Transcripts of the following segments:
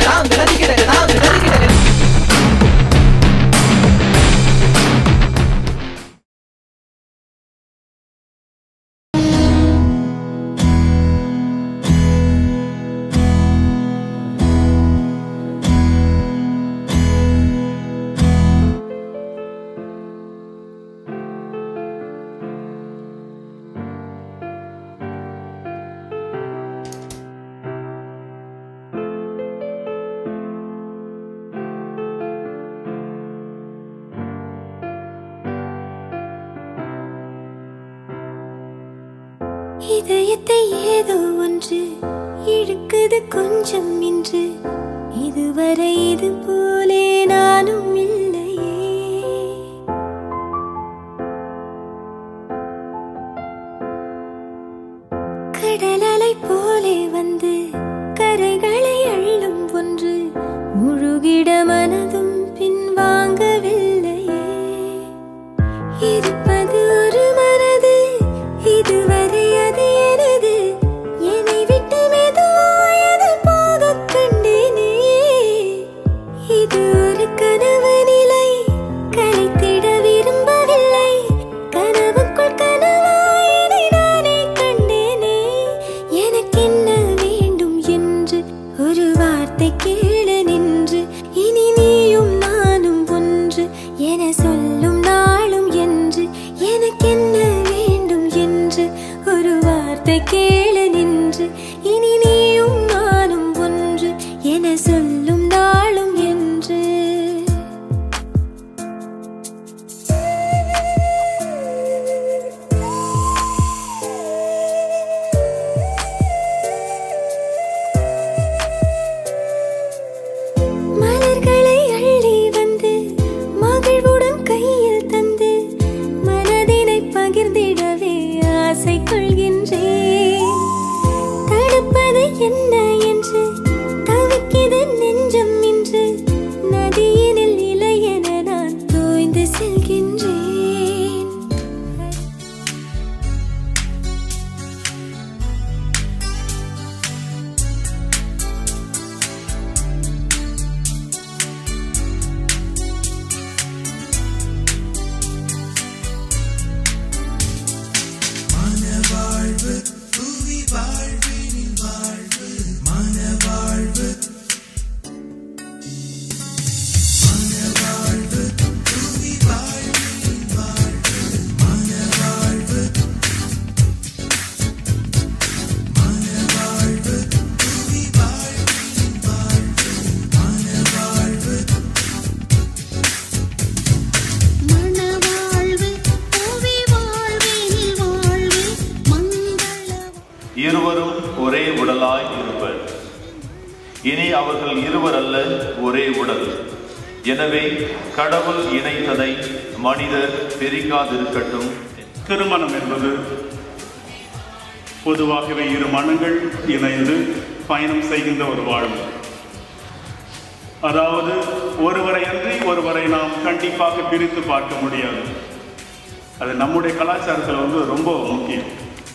கிடகடாம் கிடதி கிடகடாம் கிடதி கிடக இதயத்தை ஏதோ ஒன்று இழுக்குது கொஞ்சம் இன்று இதுவரை இது போலே நானும் இல்லையே கடலலை போலே வந்து கரைகளை அள்ளும் ஒன்று முழுகிட மனதும் பின்வாங்கவில்லையே இருப்பது ஒரு மனது இதுவரை அது எனது என்னை விட்டு மெதுவாயது போகக் கண்டேனே இது ஒரு கனவு நிலை கலைத்திட விரும்பவில்லை கனவுக்குள் கனவாயதை நானே கண்டேனே எனக்கென்ன வேண்டும் என்று ஒரு வார்த்தை கேளு நின்று இனி நீயும் நானும் ஒன்று என சொல்லும் நாளும் என்று எனக்கென்ன வேண்டும் என்று ஒரு வார்த்தை கேளு நின்று இனி நீயும் நானும் ஒன்று என சொல்லும் நாளும் என்று மலர்களை அள்ளி வந்து மகிழ்வுடன் கையில் தந்து மனதினை பகிர்ந்திடவே ஆசை கொள்கின்றேன் தடுப்பது என்ன என்று தவிக்கிது நெஞ்சம் இன்று நதியினில் இலை என நான் தோய்ந்து செல்கின்றேன் மணவாழ்வு புவி வாழ்வினில் வாழ்வு மங்கள இருவரும் ஒரே உடலாய் இருப்பர் இனி அவர்கள் இருவர் அல்ல ஒரே உடல் எனவே கடவுள் இணைத்ததை மனிதர் பிரிக்காதிருக்கட்டும் திருமணம் என்பது பொதுவாகவே இரு மனங்கள் இணைந்து பயணம் செய்கின்ற ஒரு வாழ்வு அதாவது ஒருவரை அன்றி ஒருவரை நாம் கண்டிப்பாக பிரித்து பார்க்க முடியாது அது நம்முடைய கலாச்சாரத்தில் வந்து ரொம்ப முக்கியம்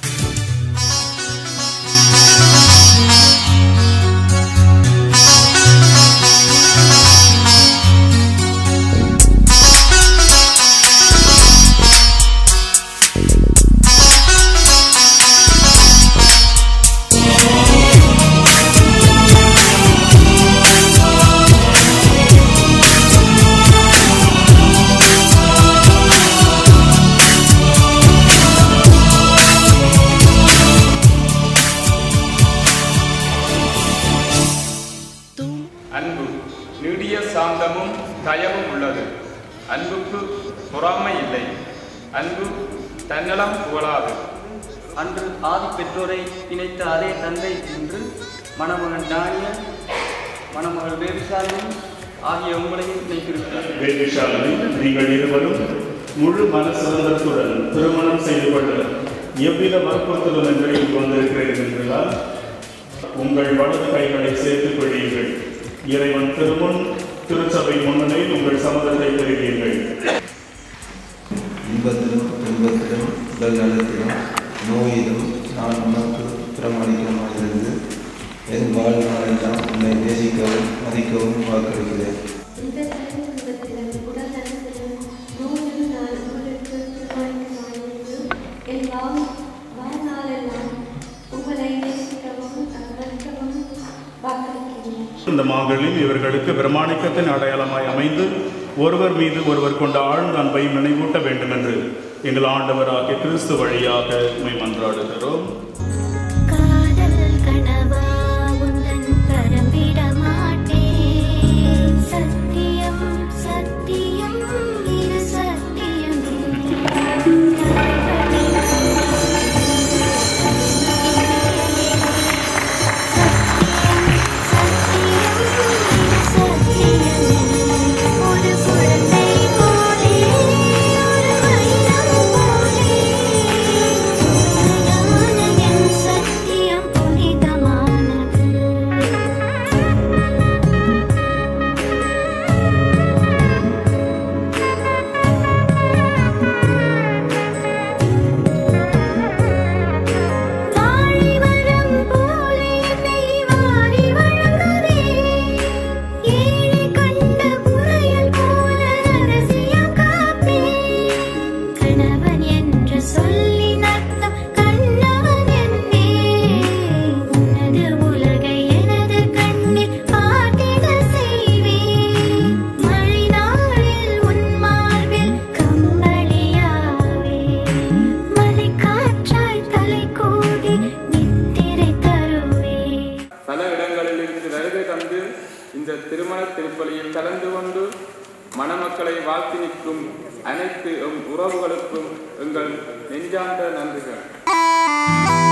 அன்பு நீடிய சாந்தமும் தயவும் உள்ளது அன்புக்கு பொறாமை இல்லை அன்பு தன்னலம் புகழாது அன்று ஆதி பெற்றோரை இணைத்த அதே தந்தை இன்று மணமகன் டானியல் மணமகள் வேவிசாலினி ஆகிய உங்களையும் இணைத்திருக்கிறார் வேதிஷாலினி நீங்கள் இருவரும் முழு மன சுதந்திரத்துடன் திருமணம் செய்து கொள்ள எவ்வித வற்புறுத்தலும் இங்கு வந்திருக்கிறீர்கள் என்றால் உங்கள் வலது கைகளை சேர்த்துக் கொள்வீர்கள் இறைவன் திருமுன் திருச்சபை முன்னணியில் உங்கள் சம்மதத்தை பெறுவீர்கள் இன்பத்திலும் துன்பத்திலும் உடல் நலத்திலும் நோயிலும் நான் உனக்கு பிரமாணிக்கமாயிருந்து என் வாழ்நாளெல்லாம் உன்னை நேசிக்கவும் மதிக்கவும் வாக்களிக்கிறேன் இந்த தலைமுகத்திலும் உடல் நலத்திலும் நோயும் நான் உங்களுக்கு திருமணிக்கு என் வாழ் வாழ்நாளெல்லாம் உங்களை நேசிக்கவும் அகற்றவும் வாக்களிக்கிறேன் இந்த மாங்கல்யம் இவர்களுக்கு பிரமாணிக்கத்தின் அடையாளமாய் அமைந்து ஒருவர் மீது ஒருவர் கொண்ட ஆழ்ந்த அன்பையும் நினைவூட்ட வேண்டும் என்று எங்கள் ஆண்டவராகிய கிறிஸ்து வழியாக உம்மை மன்றாடுகிறோம் காதல் கனவா உந்தன் கரம் விட மாட்டேன் சத்தியம் சத்தியம் இது சத்தியமே ஒரு குழந்தை போலே ஒரு வைரம் போலே என் சத்தியம் புனிதமானது வாழி வரம் போலே என்னை வாரி வழங்குவே ஏழை கண்ட புறையல் போல ரகசியம் காப்பே கணவன் என்று சொல்லி நத்தம் கண்ணவன் என்னே உனது உலகை எனது கண்ணில் பார்த்திட செய்வேன் மழை நாளில் உன் மார்பில் கம்பளியாவே மலை காற்றாய் தலை கோதி நித்திரை தருவே பல இடங்களில் இருந்து வருகை தந்து இந்த திருமண திருப்பலியில் கலந்து கொண்டு மணமக்களை வாழ்த்தி நிற்கும் அனைத்து எம் உறவுகளுக்கும் எங்கள் நெஞ்சார்ந்த நன்றிகள்